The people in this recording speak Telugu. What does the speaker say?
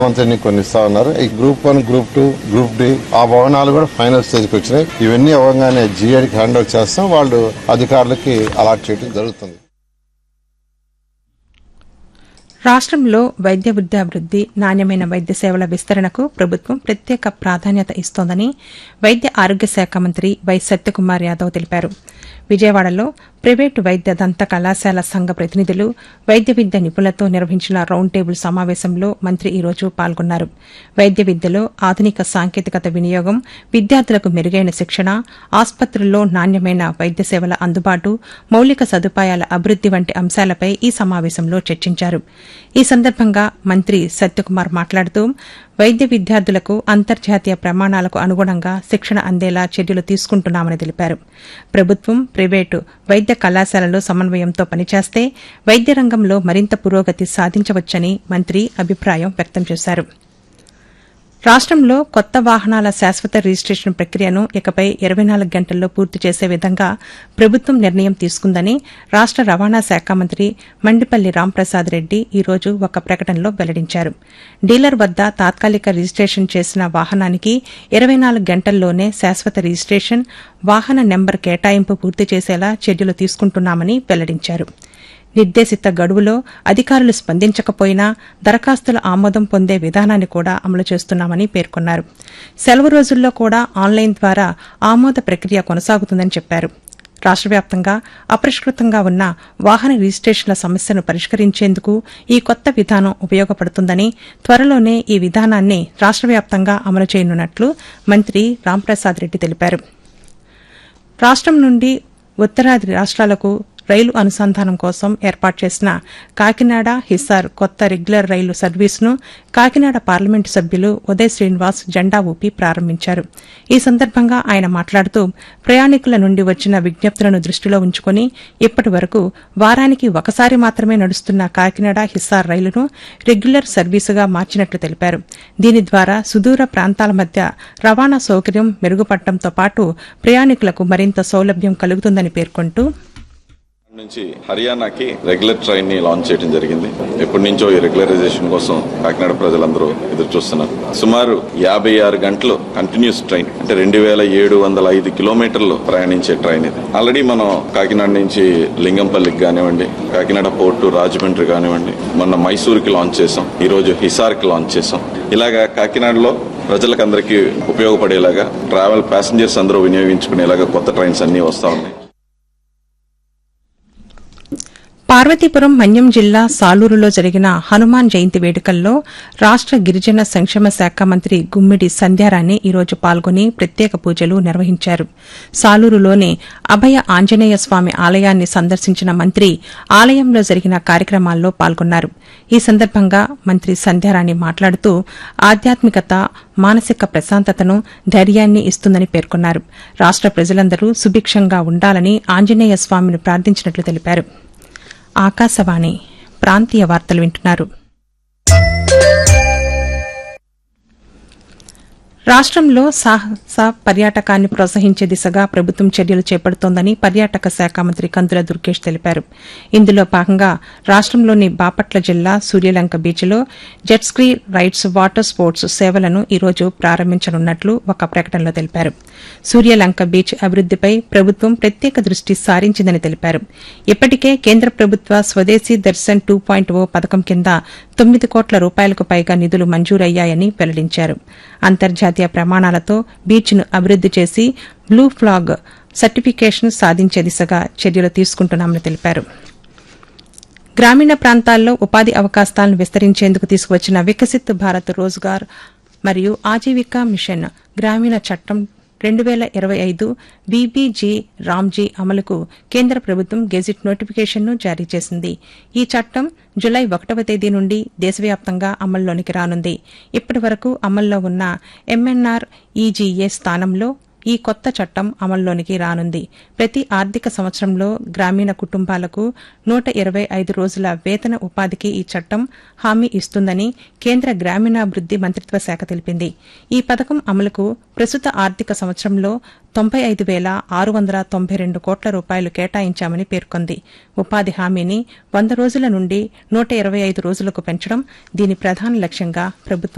మంత్రిని కొన్ని ఇస్తా ఉన్నారు ఈ group one group two group D ఆ భవనాలు కూడా ఫైనల్ స్టేజ్కి వచ్చినాయి ఇవన్నీ అవ్వగానే జిఐడికి హ్యాండ్ ఓవర్ చేస్తాం వాళ్ళు అధికారులకి అలాట్ చేయడం జరుగుతుంది రాష్ట్రంలో వైద్య విద్యాభివృద్ది నాణ్యమైన వైద్య సేవల విస్తరణకు ప్రభుత్వం ప్రత్యేక ప్రాధాన్యత ఇస్తోందని వైద్య ఆరోగ్య శాఖ మంత్రి వై సత్యకుమార్ యాదవ్ తెలిపారు విజయవాడలో ప్రైవేటు వైద్య దంత కళాశాల సంఘ ప్రతినిధులు వైద్య విద్య నిపుణులతో నిర్వహించిన రౌండ్ టేబుల్ సమావేశంలో మంత్రి ఈ రోజు పాల్గొన్నారు వైద్య విద్యలో ఆధునిక సాంకేతికత వినియోగం విద్యార్థులకు మెరుగైన శిక్షణ ఆసుపత్రుల్లో నాణ్యమైన వైద్య సేవల అందుబాటు మౌలిక సదుపాయాల అభివృద్ది వంటి అంశాలపై ఈ సమావేశంలో చర్చించారు ఈ సందర్భంగా మంత్రి సత్యకుమార్ మాట్లాడుతూ వైద్య విద్యార్థులకు అంతర్జాతీయ ప్రమాణాలకు అనుగుణంగా శిక్షణ అందేలా చర్యలు తీసుకుంటున్నామని తెలిపారు ప్రభుత్వం ప్రైవేటు వైద్య కళాశాలలు సమన్వయంతో పనిచేస్తే వైద్య రంగంలో మరింత పురోగతి సాధించవచ్చని మంత్రి అభిప్రాయం వ్యక్తం చేశారు రాష్ట్రంలో కొత్త వాహనాల శాశ్వత రిజిస్టేషన్ ప్రక్రియను ఇకపై ఇరవై నాలుగు గంటల్లో పూర్తి చేసే విధంగా ప్రభుత్వం నిర్ణయం తీసుకుందని రాష్ట రవాణా శాఖ మంత్రి మండిపల్లి రాంప్రసాద్ రెడ్డి ఈ రోజు ఒక ప్రకటనలో వెల్లడించారు డీలర్ వద్ద తాత్కాలిక రిజిస్టేషన్ చేసిన వాహనానికి ఇరవై నాలుగు గంటల్లోనే శాశ్వత రిజిస్టేషన్ వాహన నెంబర్ కేటాయింపు పూర్తి చేసేలా చర్యలు తీసుకుంటున్నామని వెల్లడించారు నిర్దేశిత గడువులో అధికారులు స్పందించకపోయినా దరఖాస్తుల ఆమోదం పొందే విధానాన్ని కూడా అమలు చేస్తున్నామని పేర్కొన్నారు సెలవు రోజుల్లో కూడా ఆన్లైన్ ద్వారా ఆమోద ప్రక్రియ కొనసాగుతుందని చెప్పారు రాష్ట్ర వ్యాప్తంగా అపరిష్కృతంగా ఉన్న వాహన రిజిస్టేషన్ల సమస్యను పరిష్కరించేందుకు ఈ కొత్త విధానం ఉపయోగపడుతుందని త్వరలోనే ఈ విధానాన్ని రాష్ట్ర వ్యాప్తంగా అమలు చేయనున్నట్లు మంత్రి రాంప్రసాద్ రెడ్డి తెలిపారు రాష్ట్రం నుండి ఉత్తరాది రాష్ట్రాలకు రైలు అనుసంధానం కోసం ఏర్పాటు చేసిన కాకినాడ హిసార్ కొత్త రెగ్యులర్ రైలు సర్వీసును కాకినాడ పార్లమెంటు సభ్యులు ఉదయ్ శ్రీనివాస్ జెండా ఊపి ప్రారంభించారు ఈ సందర్భంగా ఆయన మాట్లాడుతూ ప్రయాణికుల నుండి వచ్చిన విజ్ఞప్తులను దృష్టిలో ఉంచుకుని ఇప్పటి వరకు వారానికి ఒకసారి మాత్రమే నడుస్తున్న కాకినాడ హిసార్ రైలును రెగ్యులర్ సర్వీసుగా మార్చినట్లు తెలిపారు దీని ద్వారా సుదూర ప్రాంతాల మధ్య రవాణా సౌకర్యం మెరుగుపడటంతో పాటు ప్రయాణికులకు మరింత సౌలభ్యం కలుగుతుందని పేర్కొంటూ నుంచి హర్యానాకి రెగ్యులర్ ట్రైన్ ని లాంచ్ చేయడం జరిగింది ఎప్పటి నుంచో ఈ రెగ్యులరైజేషన్ కోసం కాకినాడ ప్రజలందరూ ఎదురు చూస్తున్నారు సుమారు యాభై ఆరు గంటలు కంటిన్యూస్ ట్రైన్ అంటే రెండు వేల ఏడు వందల ఐదు కిలోమీటర్లు ప్రయాణించే ట్రైన్ ఇది ఆల్రెడీ మనం కాకినాడ నుంచి లింగంపల్లికి కానివ్వండి కాకినాడ పోర్టు రాజమండ్రి కానివ్వండి మొన్న మైసూరుకి లాంచ్ చేసాం ఈ రోజు హిసార్కి లాంచ్ చేసాం ఇలాగా కాకినాడలో ప్రజలకందరికీ ఉపయోగపడేలాగా ట్రావెల్ ప్యాసింజర్స్ అందరూ వినియోగించుకునేలాగా కొత్త ట్రైన్స్ అన్ని వస్తా ఉన్నాయి పార్వతీపురం మన్యం జిల్లా సాలూరులో జరిగిన హనుమాన్ జయంతి వేడుకల్లో రాష్ట గిరిజన సంక్షేమ శాఖ మంత్రి గుమ్మిడి సంధ్యారాణి ఈరోజు పాల్గొని ప్రత్యేక పూజలు నిర్వహించారు సాలూరులోని అభయ ఆంజనేయ స్వామి ఆలయాన్ని సందర్శించిన మంత్రి ఆలయంలో జరిగిన కార్యక్రమాల్లో పాల్గొన్నారు ఈ సందర్భంగా మంత్రి సంధ్యారాణి మాట్లాడుతూ ఆధ్యాత్మికత మానసిక ప్రశాంతతను ధైర్యాన్ని ఇస్తుందని పేర్కొన్నారు రాష్ట ప్రజలందరూ సుభిక్షంగా ఉండాలని ఆంజనేయ స్వామిని ప్రార్థించినట్లు తెలిపారు ఆకాశవాణి ప్రాంతీయ వార్తలు వింటున్నారు రాష్ట్రంలో సాహస పర్యాటకాన్ని ప్రోత్సహించే దిశగా ప్రభుత్వం చర్యలు చేపడుతోందని పర్యాటక శాఖ మంత్రి కందుల దుర్గేష్ తెలిపారు ఇందులో భాగంగా రాష్ట్రంలోని బాపట్ల జిల్లా సూర్యలంక బీచ్లో jet ski rides water sports సేవలను ఈరోజు ప్రారంభించనున్నట్లు ఒక ప్రకటనలో తెలిపారు సూర్యలంక బీచ్ అభివృద్దిపై ప్రభుత్వం ప్రత్యేక దృష్టి సారించిందని తెలిపారు ఇప్పటికే కేంద్ర ప్రభుత్వ స్వదేశీ దర్శన్ టూ పాయింట్ ఓ పథకం కింద తొమ్మిది కోట్ల రూపాయలకు పైగా నిధులు మంజూరయ్యాయని వెల్లడించారు అంతర్జాతీయ ప్రమాణాలతో బీచ్ను అభివృద్ది చేసి బ్లూ ఫ్లాగ్ సర్టిఫికేషన్ సాధించే దిశగా చర్యలు తీసుకుంటున్నామని తెలిపారు గ్రామీణ ప్రాంతాల్లో ఉపాధి అవకాశాలను విస్తరించేందుకు తీసుకువచ్చిన వికసిత్ భారత్ రోజ్గార్ మరియు ఆజీవికా మిషన్ గ్రామీణ చట్టం రెండు వేల ఇరవై ఐదు బీబీజీ రామ్జీ అమలుకు కేంద్ర ప్రభుత్వం గెజిట్ నోటిఫికేషన్ను జారీ చేసింది ఈ చట్టం జులై ఒకటవ తేదీ నుండి దేశవ్యాప్తంగా అమల్లోనికి రానుంది ఇప్పటి వరకు అమల్లో ఉన్న ఎంఎన్ఆర్ ఈజీఏ స్థానంలో ఈ కొత్త చట్టం అమల్లోనికి రానుంది ప్రతి ఆర్థిక సంవత్సరంలో గ్రామీణ కుటుంబాలకు నూట ఇరవై ఐదు రోజుల వేతన ఉపాధికి ఈ చట్టం హామీ ఇస్తుందని కేంద్ర గ్రామీణాభివృద్ది మంత్రిత్వ శాఖ తెలిపింది ఈ పథకం అమలుకు ప్రస్తుత ఆర్థిక సంవత్సరంలో తొంభై ఐదు వేల ఆరు వందల తొంభై రెండు కోట్ల రూపాయలు కేటాయించామని పేర్కొంది ఉపాధి హామీని వంద రోజుల నుండి నూట ఇరవై ఐదు రోజులకు పెంచడం దీని ప్రధాన లక్ష్యంగా ప్రభుత్వం